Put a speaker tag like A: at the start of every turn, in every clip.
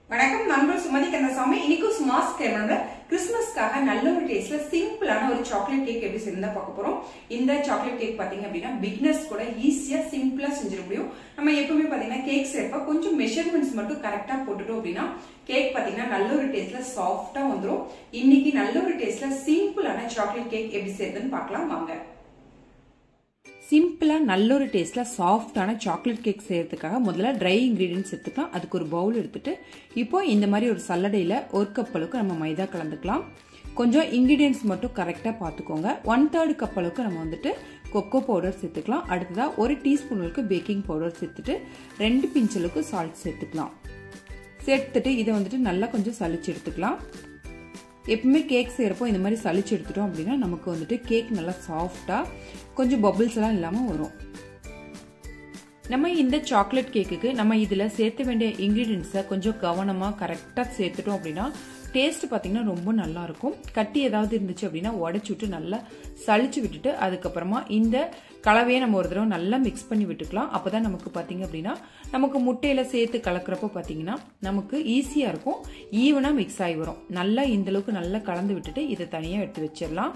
A: வணக்கம் நண்பர் சுமதி கந்தசாமி இன்னைக்கு சுமாஸ் கேமரோட கிறிஸ்மஸ்க்காக நல்ல ஒரு டேஸ்ட்ல சிம்பிளான ஒரு சாக்லேட் கேக் எப்படி செய்யறதா பார்க்க போறோம் இந்த சாக்லேட் கேக் பாத்தீங்க அப்படின்னா பிகினர்ஸ் கூட ஈஸியா சிம்பிளா செஞ்சிட முடியும் நம்ம எப்பவுமே பாத்தீங்கன்னா கேக் செய்யறப்ப கொஞ்சம் மெஷர்மெண்ட்ஸ் மட்டும் கரெக்டா போட்டுட்டோம் அப்படின்னா கேக் பாத்தீங்கன்னா நல்ல ஒரு டேஸ்ட்ல சாஃப்டா வந்துடும் இன்னைக்கு நல்ல ஒரு டேஸ்ட்ல சிம்பிளான சாக்லேட் கேக் எப்படி செய்யறதுன்னு பார்க்கலாம் வாங்க சிம்பிளாக நல்ல ஒரு டேஸ்ட்டில் சாஃப்டான சாக்லேட் கேக் செய்யறதுக்காக முதல்ல ட்ரை இன்க்ரீடியன்ஸ் எடுத்துக்கலாம் அதுக்கு ஒரு பவுல் எடுத்துட்டு இப்போ இந்த மாதிரி ஒரு சல்லடையில் ஒரு கப் அளவுக்கு நம்ம மைதா கலந்துக்கலாம் கொஞ்சம் இன்க்ரீடியன்ஸ் மட்டும் கரெக்டாக பார்த்துக்கோங்க ஒன் தேர்ட் கப் அளவுக்கு நம்ம வந்துட்டு கொக்கோ பவுடர் சேர்த்துக்கலாம் அடுத்ததாக ஒரு டீஸ்பூன் அளவுக்கு பேக்கிங் பவுடர் சேர்த்துட்டு ரெண்டு பிஞ்ச் அளவுக்கு சால்ட் சேர்த்துக்கலாம் சேர்த்துட்டு இதை வந்துட்டு நல்லா கொஞ்சம் சளிச்சு எடுத்துக்கலாம் எப்பவுமே கேக் செய்கிறப்போ இந்த மாதிரி சளிச்சு எடுத்துட்டோம் அப்படின்னா நமக்கு வந்துட்டு கேக் நல்லா சாஃப்டாக கொஞ்சம் பபிள்ஸ் எல்லாம் இல்லாமல் வரும் நம்ம இந்த சாக்லேட் கேக்குக்கு நம்ம இதில் சேர்த்த வேண்டிய இன்க்ரீடியன்ஸை கொஞ்சம் கவனமாக கரெக்டாக சேர்த்துட்டோம் அப்படின்னா டேஸ்ட் பார்த்தீங்கன்னா ரொம்ப நல்லா இருக்கும் கட்டி ஏதாவது இருந்துச்சு அப்படின்னா உடச்சி விட்டு நல்லா சளிச்சு விட்டுட்டு அதுக்கப்புறமா இந்த கலவையை நம்ம ஒரு தடவை நல்லா மிக்ஸ் பண்ணி விட்டுக்கலாம் அப்போ தான் நமக்கு பார்த்தீங்க அப்படின்னா நமக்கு முட்டையில் சேர்த்து கலக்கிறப்போ பார்த்தீங்கன்னா நமக்கு ஈஸியாக இருக்கும் ஈவனாக மிக்ஸ் ஆகி வரும் நல்லா இந்த அளவுக்கு நல்லா கலந்து விட்டுட்டு இதை தனியாக எடுத்து வச்சிடலாம்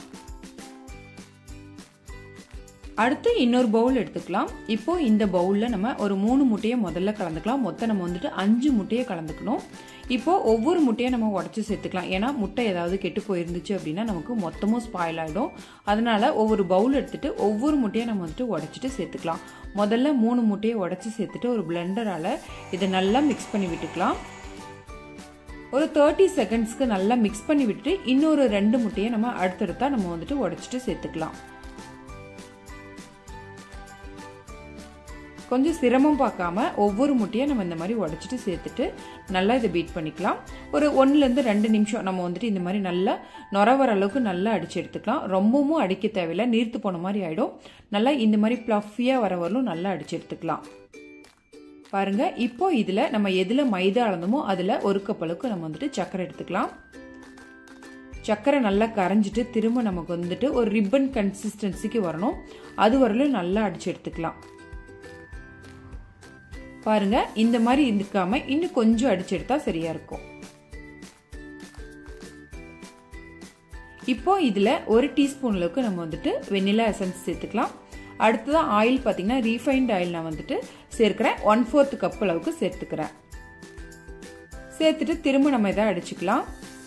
A: அடுத்து இன்னொரு பவுல் எடுத்துக்கலாம் இப்போ இந்த பவுலில் நம்ம ஒரு மூணு முட்டையை முதல்ல கலந்துக்கலாம் மொத்தம் நம்ம வந்துட்டு அஞ்சு முட்டையை கலந்துக்கணும் இப்போ ஒவ்வொரு முட்டையை நம்ம உடச்சி சேர்த்துக்கலாம் ஏன்னா முட்டை ஏதாவது கெட்டு போயிருந்துச்சு அப்படின்னா நமக்கு மொத்தமும் ஸ்பாயில் ஆகிடும் அதனால ஒவ்வொரு பவுல் எடுத்துட்டு ஒவ்வொரு முட்டையை நம்ம வந்துட்டு உடச்சிட்டு சேர்த்துக்கலாம் முதல்ல மூணு முட்டையை உடச்சி சேர்த்துட்டு ஒரு பிளெண்டரால் இதை நல்லா மிக்ஸ் பண்ணி விட்டுக்கலாம் ஒரு தேர்ட்டி செகண்ட்ஸ்க்கு நல்லா மிக்ஸ் பண்ணி விட்டுட்டு இன்னொரு ரெண்டு முட்டையை நம்ம அடுத்தடுத்தா நம்ம வந்துட்டு உடச்சிட்டு சேர்த்துக்கலாம் கொஞ்சம் சிரமம் பார்க்காம ஒவ்வொரு முட்டையை நம்ம இந்த மாதிரி உடச்சிட்டு சேர்த்துட்டு நல்லா இதை பீட் பண்ணிக்கலாம் ஒரு ஒன்றுலேருந்து ரெண்டு நிமிஷம் நம்ம வந்துட்டு இந்த மாதிரி நல்லா நொர வர அளவுக்கு நல்லா அடிச்சு எடுத்துக்கலாம் ரொம்பவும் அடிக்க தேவையில்லை நீர்த்து போன மாதிரி ஆகிடும் நல்லா இந்த மாதிரி ப்ளஃபியாக வர வரலும் நல்லா அடிச்சு எடுத்துக்கலாம் பாருங்க இப்போ இதில் நம்ம எதில் மைதா அளந்தமோ அதில் ஒரு கப் அளவுக்கு நம்ம வந்துட்டு சர்க்கரை எடுத்துக்கலாம் சர்க்கரை நல்லா கரைஞ்சிட்டு திரும்ப நமக்கு வந்துட்டு ஒரு ரிப்பன் கன்சிஸ்டன்சிக்கு வரணும் அது வரலும் நல்லா அடிச்சு எடுத்துக்கலாம் பாருங்க இந்த மாதிரி இருக்காம இன்னும் கொஞ்சம் அடிச்சு எடுத்தா சரியா இருக்கும் இப்போ இதுல ஒரு டீஸ்பூன் அளவுக்கு நம்ம வந்துட்டு வெண்ணிலா எசன்ஸ் சேர்த்துக்கலாம் அடுத்ததான் ஆயில் பார்த்தீங்கன்னா ரீஃபைண்ட் ஆயில் நான் வந்துட்டு சேர்க்கிறேன் ஒன் ஃபோர்த் கப் அளவுக்கு சேர்த்துக்கிறேன் சேர்த்துட்டு திரும்ப நம்ம இதை அடிச்சுக்கலாம்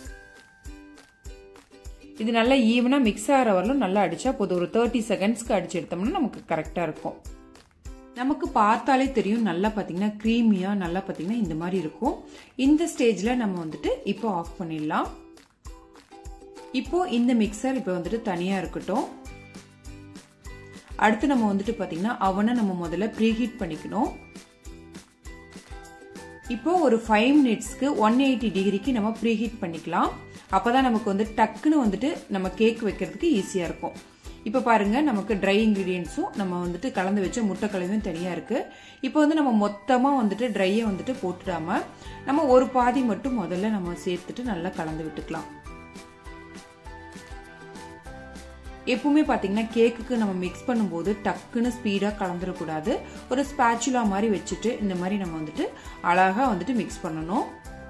A: இது நல்லா ஈவனாக மிக்ஸ் ஆகிற வரலும் நல்லா அடிச்சா போதும் ஒரு தேர்ட்டி செகண்ட்ஸ்க்கு அடிச்சு எடுத்தோம்னா நமக்கு கரெக்டாக இருக்கும் நமக்கு பார்த்தாலே தெரியும் நல்லா பார்த்தீங்கன்னா க்ரீமியாக நல்லா பார்த்தீங்கன்னா இந்த மாதிரி இருக்கும் இந்த ஸ்டேஜில் நம்ம வந்துட்டு இப்போ ஆஃப் பண்ணிடலாம் இப்போ இந்த மிக்சர் இப்போ வந்துட்டு தனியாக இருக்கட்டும் அடுத்து நம்ம வந்துட்டு பார்த்தீங்கன்னா அவனை நம்ம முதல்ல ப்ரீஹீட் பண்ணிக்கணும் இப்போ ஒரு ஃபைவ் மினிட்ஸ்க்கு ஒன் எயிட்டி டிகிரிக்கு நம்ம ப்ரீஹீட் பண்ணிக்கலாம் அப்போதான் நமக்கு வந்து டக்குன்னு வந்துட்டு நம்ம கேக் வைக்கிறதுக்கு ஈஸியாக இருக்கும் இப்போ பாருங்க நமக்கு ட்ரை இன்க்ரீடியன்ஸும் நம்ம வந்துட்டு கலந்து வச்ச முட்டை கலவையும் தனியாக இருக்கு இப்போ வந்து நம்ம மொத்தமாக வந்துட்டு ட்ரையை வந்துட்டு போட்டுடாம நம்ம ஒரு பாதி மட்டும் முதல்ல நம்ம சேர்த்துட்டு நல்லா கலந்து விட்டுக்கலாம் எப்பவுமே பார்த்தீங்கன்னா கேக்குக்கு நம்ம மிக்ஸ் பண்ணும்போது டக்குன்னு ஸ்பீடாக கலந்துடக்கூடாது ஒரு ஸ்பேச்சுலா மாதிரி வச்சுட்டு இந்த மாதிரி நம்ம வந்துட்டு அழகாக வந்துட்டு மிக்ஸ் பண்ணணும்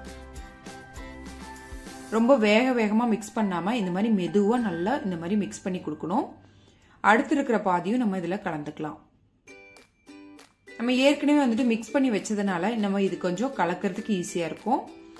A: ரொம்ப வேக வேகமாக மிக்ஸ் பண்ணாமல் இந்த மாதிரி மெதுவாக நல்லா இந்த மாதிரி மிக்ஸ் பண்ணி கொடுக்கணும் அடுத்து இருக்கிற பாதியும் நம்ம இதில் கலந்துக்கலாம் நம்ம ஏற்கனவே வந்துட்டு மிக்ஸ் பண்ணி வச்சதுனால நம்ம இது கொஞ்சம் கலக்கிறதுக்கு ஈஸியாக இருக்கும்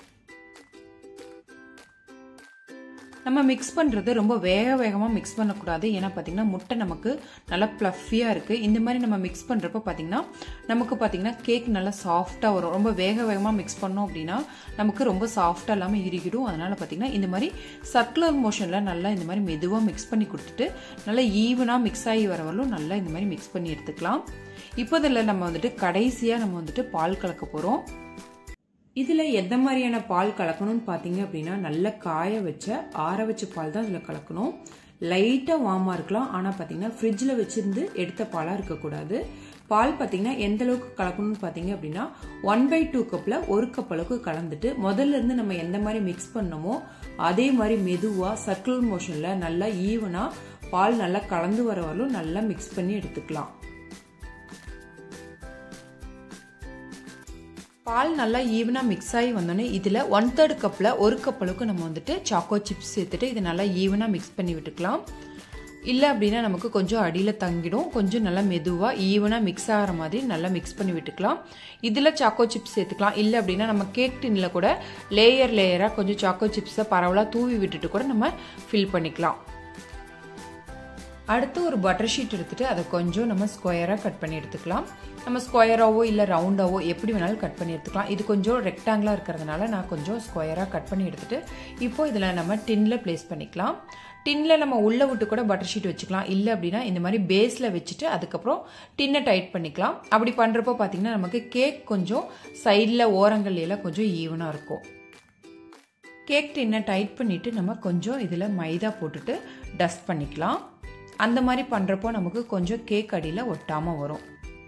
A: நம்ம மிக்ஸ் பண்ணுறது ரொம்ப வேக வேகமாக மிக்ஸ் பண்ணக்கூடாது ஏன்னா பார்த்தீங்கன்னா முட்டை நமக்கு நல்லா ப்ளஃபியாக இருக்குது இந்த மாதிரி நம்ம மிக்ஸ் பண்ணுறப்ப பார்த்தீங்கன்னா நமக்கு பார்த்தீங்கன்னா கேக் நல்லா சாஃப்டாக வரும் ரொம்ப வேக வேகமாக மிக்ஸ் பண்ணோம் அப்படின்னா நமக்கு ரொம்ப சாஃப்டாக இல்லாமல் இறுகிடும் அதனால் பார்த்தீங்கன்னா இந்த மாதிரி சர்க்குலர் மோஷனில் நல்லா இந்த மாதிரி மெதுவாக மிக்ஸ் பண்ணி கொடுத்துட்டு நல்லா ஈவனாக மிக்ஸ் ஆகி வரவர்களும் நல்லா இந்த மாதிரி மிக்ஸ் பண்ணி எடுத்துக்கலாம் இப்போ இதில் நம்ம வந்துட்டு கடைசியாக நம்ம வந்துட்டு பால் கலக்க போகிறோம் இதில் எந்த மாதிரியான பால் கலக்கணும்னு பார்த்தீங்க அப்படின்னா நல்ல காய வச்ச ஆற வச்ச பால் தான் இதில் கலக்கணும் லைட்டாக வார்மாக இருக்கலாம் ஆனால் பார்த்தீங்கன்னா ஃப்ரிட்ஜில் வச்சிருந்து எடுத்த பாலாக இருக்கக்கூடாது பால் பார்த்தீங்கன்னா எந்த அளவுக்கு கலக்கணும்னு பார்த்தீங்க அப்படின்னா ஒன் பை டூ கப்பில் ஒரு கப் அளவுக்கு கலந்துட்டு முதல்ல இருந்து நம்ம எந்த மாதிரி மிக்ஸ் பண்ணமோ அதே மாதிரி மெதுவாக சர்க்குலர் மோஷனில் நல்லா ஈவனாக பால் நல்லா கலந்து வர வரலும் நல்லா மிக்ஸ் பண்ணி எடுத்துக்கலாம் பால் நல்லா ஈவனாக மிக்ஸ் ஆகி வந்தோடனே இதில் ஒன் தேர்ட் கப்பில் ஒரு கப் அளவுக்கு நம்ம வந்துட்டு சாக்கோ சிப்ஸ் சேர்த்துட்டு இதை நல்லா ஈவனாக மிக்ஸ் பண்ணி விட்டுக்கலாம் இல்லை அப்படின்னா நமக்கு கொஞ்சம் அடியில் தங்கிடும் கொஞ்சம் நல்லா மெதுவாக ஈவனாக மிக்ஸ் ஆகிற மாதிரி நல்லா மிக்ஸ் பண்ணி விட்டுக்கலாம் இதில் சாக்கோ சிப்ஸ் சேர்த்துக்கலாம் இல்லை அப்படின்னா நம்ம கேக் டின்னில் கூட லேயர் லேயராக கொஞ்சம் சாக்கோ சிப்ஸை பரவலாக தூவி விட்டுட்டு கூட நம்ம ஃபில் பண்ணிக்கலாம் அடுத்து ஒரு பட்டர் ஷீட் எடுத்துட்டு அதை கொஞ்சம் நம்ம ஸ்கொயராக கட் பண்ணி எடுத்துக்கலாம் நம்ம ஸ்கொயராகவோ இல்லை ரவுண்டாவோ எப்படி வேணாலும் கட் பண்ணி எடுத்துக்கலாம் இது கொஞ்சம் ரெக்டாங்கிளாக இருக்கிறதுனால நான் கொஞ்சம் ஸ்கொயராக கட் பண்ணி எடுத்துட்டு இப்போ இதில் நம்ம டின்ல பிளேஸ் பண்ணிக்கலாம் டின்ல நம்ம உள்ளே விட்டு கூட பட்டர் ஷீட் வச்சுக்கலாம் இல்லை அப்படின்னா இந்த மாதிரி பேஸில் வச்சுட்டு அதுக்கப்புறம் டின்னை டைட் பண்ணிக்கலாம் அப்படி பண்ணுறப்போ பார்த்தீங்கன்னா நமக்கு கேக் கொஞ்சம் சைடில் ஓரங்கள்லாம் கொஞ்சம் ஈவனாக இருக்கும் கேக் டின்னை டைட் பண்ணிவிட்டு நம்ம கொஞ்சம் இதில் மைதா போட்டுட்டு டஸ்ட் பண்ணிக்கலாம் அந்த மாதிரி பண்ணுறப்போ நமக்கு கொஞ்சம் கேக் அடியில் ஒட்டாமல் வரும்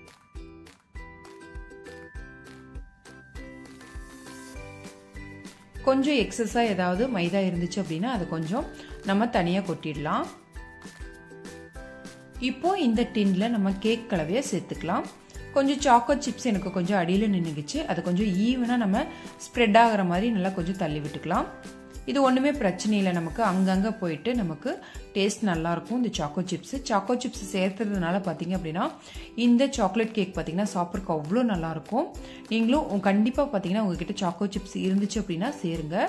A: கொஞ்சம் எக்ஸஸாக ஏதாவது மைதா இருந்துச்சு அப்படின்னா அதை கொஞ்சம் நம்ம தனியாக கொட்டிடலாம் இப்போ இந்த டின்ல நம்ம கேக் கலவையை சேர்த்துக்கலாம் கொஞ்சம் சாக்கோ சிப்ஸ் எனக்கு கொஞ்சம் அடியில் நின்றுக்குச்சு அது கொஞ்சம் ஈவனாக நம்ம ஸ்ப்ரெட் ஆகிற மாதிரி நல்லா கொஞ்சம் தள்ளி விட்டுக்கலாம் இது ஒன்றுமே பிரச்சனை இல்லை நமக்கு அங்கங்கே போயிட்டு நமக்கு டேஸ்ட் நல்லாயிருக்கும் இந்த சாக்கோ சிப்ஸ் சாக்கோ சிப்ஸ் சேர்த்துறதுனால பார்த்தீங்க அப்படின்னா இந்த சாக்லேட் கேக் பார்த்தீங்கன்னா சாப்பிட்றதுக்கு அவ்வளோ நல்லாயிருக்கும் நீங்களும் கண்டிப்பாக பார்த்தீங்கன்னா உங்ககிட்ட சாக்கோ சிப்ஸ் இருந்துச்சு அப்படின்னா சேருங்க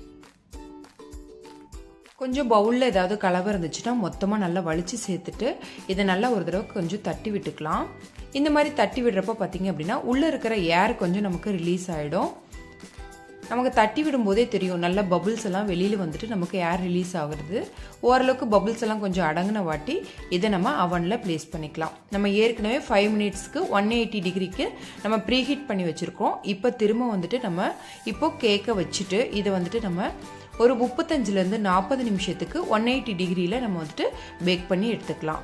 A: கொஞ்சம் பவுலில் ஏதாவது கலவை இருந்துச்சுன்னா மொத்தமாக நல்லா வலிச்சு சேர்த்துட்டு இதை நல்லா ஒரு தடவை கொஞ்சம் தட்டி விட்டுக்கலாம் இந்த மாதிரி தட்டி விடுறப்ப பார்த்தீங்க அப்படின்னா உள்ளே இருக்கிற ஏர் கொஞ்சம் நமக்கு ரிலீஸ் ஆகிடும் நமக்கு தட்டி விடும்போதே தெரியும் நல்ல பபுள்ஸ் எல்லாம் வெளியில் வந்துட்டு நமக்கு ஏர் ரிலீஸ் ஆகுறது ஓரளவுக்கு பபுள்ஸ் எல்லாம் கொஞ்சம் அடங்கின வாட்டி இதை நம்ம அவனில் ப்ளேஸ் பண்ணிக்கலாம் நம்ம ஏற்கனவே ஃபைவ் மினிட்ஸ்க்கு ஒன் எயிட்டி டிகிரிக்கு நம்ம ப்ரீஹீட் பண்ணி வச்சுருக்கோம் இப்போ திரும்ப வந்துட்டு நம்ம இப்போ கேக்கை வச்சுட்டு இதை வந்துட்டு நம்ம ஒரு முப்பத்தஞ்சுலேருந்து நாற்பது நிமிஷத்துக்கு ஒன் எயிட்டி டிகிரியில் நம்ம வந்துட்டு பேக் பண்ணி எடுத்துக்கலாம்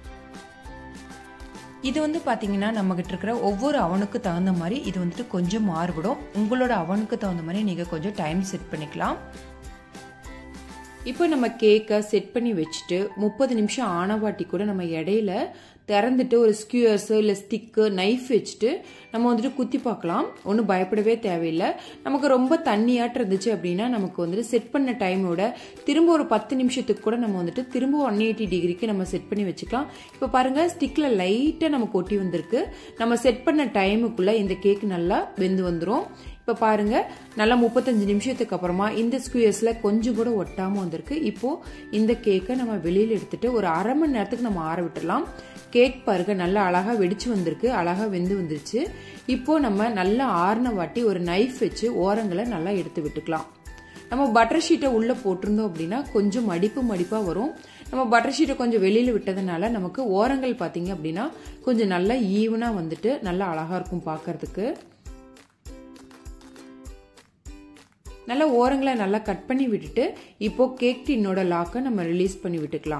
A: இது வந்து பார்த்தீங்கன்னா நம்மகிட்ட இருக்கிற ஒவ்வொரு அவனுக்கு தகுந்த மாதிரி இது வந்துட்டு கொஞ்சம் மாறுபடும் உங்களோட அவனுக்கு தகுந்த மாதிரி நீங்கள் கொஞ்சம் டைம் செட் பண்ணிக்கலாம் இப்போ நம்ம கேக்கை செட் பண்ணி வச்சுட்டு முப்பது நிமிஷம் ஆனவாட்டி கூட நம்ம இடையில திறந்துட்டு ஒரு ஸ்கியூர்ஸு இல்லை ஸ்டிக்கு நைஃப் வச்சுட்டு நம்ம வந்துட்டு குத்தி பார்க்கலாம் ஒன்றும் பயப்படவே தேவையில்லை நமக்கு ரொம்ப தண்ணியாட்டு இருந்துச்சு அப்படின்னா நமக்கு வந்துட்டு செட் பண்ண டைமோட திரும்ப ஒரு பத்து நிமிஷத்துக்கு கூட நம்ம வந்துட்டு திரும்ப ஒன் எயிட்டி டிகிரிக்கு நம்ம செட் பண்ணி வச்சுக்கலாம் இப்போ பாருங்க ஸ்டிக்கில் லைட்டாக நமக்கு ஒட்டி வந்திருக்கு நம்ம செட் பண்ண டைமுக்குள்ளே இந்த கேக் நல்லா வெந்து வந்துடும் இப்போ பாருங்க நல்லா முப்பத்தஞ்சு நிமிஷத்துக்கு அப்புறமா இந்த ஸ்குயர்ஸ்ல கொஞ்சம் கூட ஒட்டாம வந்திருக்கு இப்போ இந்த கேக்கை நம்ம வெளியில எடுத்துட்டு ஒரு அரை மணி நேரத்துக்கு நம்ம ஆற விட்டுடலாம் கேக் பாருங்க நல்லா அழகா வெடிச்சு வந்திருக்கு அழகா வெந்து வந்துருச்சு இப்போ நம்ம நல்லா ஆறின வாட்டி ஒரு நைஃப் வச்சு ஓரங்களை நல்லா எடுத்து விட்டுக்கலாம் நம்ம பட்டர் ஷீட்டை உள்ள போட்டிருந்தோம் அப்படின்னா கொஞ்சம் மடிப்பு மடிப்பா வரும் நம்ம பட்டர் ஷீட்டை கொஞ்சம் வெளியில விட்டதுனால நமக்கு ஓரங்கள் பார்த்தீங்க அப்படின்னா கொஞ்சம் நல்லா ஈவனா வந்துட்டு நல்லா அழகா இருக்கும் பார்க்கறதுக்கு நல்லா ஓரங்களை நல்லா கட் பண்ணி விட்டுட்டு இப்போ கேக் டின்னோட லாக்கை நம்ம ரிலீஸ் பண்ணி விட்டுக்கலாம்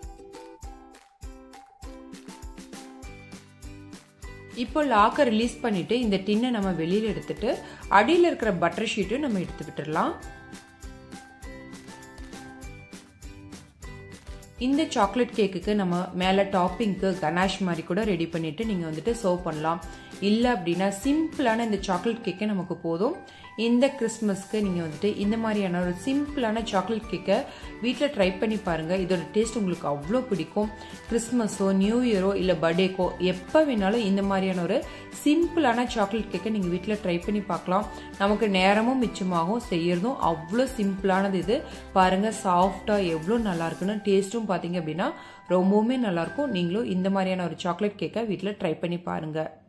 A: இப்போ லாக்கை ரிலீஸ் பண்ணிட்டு இந்த டின்னை நம்ம வெளியில எடுத்துட்டு அடியில் இருக்கிற பட்டர் ஷீட்டும் நம்ம எடுத்து விட்டுடலாம் இந்த சாக்லேட் கேக்குக்கு நம்ம மேலே டாப்பிங்க்கு கனாஷ் மாதிரி கூட ரெடி பண்ணிட்டு நீங்கள் வந்துட்டு சர்வ் பண்ணலாம் இல்லை அப்படின்னா சிம்பிளான இந்த சாக்லேட் கேக்கே நமக்கு போதும் இந்த கிறிஸ்மஸ்க்கு நீங்கள் வந்துட்டு இந்த மாதிரியான ஒரு சிம்பிளான சாக்லேட் கேக்கை வீட்டில் ட்ரை பண்ணி பாருங்கள் இதோட டேஸ்ட் உங்களுக்கு அவ்வளோ பிடிக்கும் கிறிஸ்மஸோ நியூ இயரோ இல்லை பர்த்டேக்கோ எப்போ வேணாலும் இந்த மாதிரியான ஒரு சிம்பிளான சாக்லேட் கேக்கை நீங்கள் வீட்டில் ட்ரை பண்ணி பார்க்கலாம் நமக்கு நேரமும் மிச்சமாகும் செய்யறதும் அவ்வளோ சிம்பிளானது இது பாருங்கள் சாஃப்டாக எவ்வளோ நல்லா இருக்குன்னு டேஸ்ட்டும் பார்த்தீங்க அப்படின்னா ரொம்பவுமே நல்லாயிருக்கும் நீங்களும் இந்த மாதிரியான ஒரு சாக்லேட் கேக்கை வீட்டில் ட்ரை பண்ணி பாருங்கள்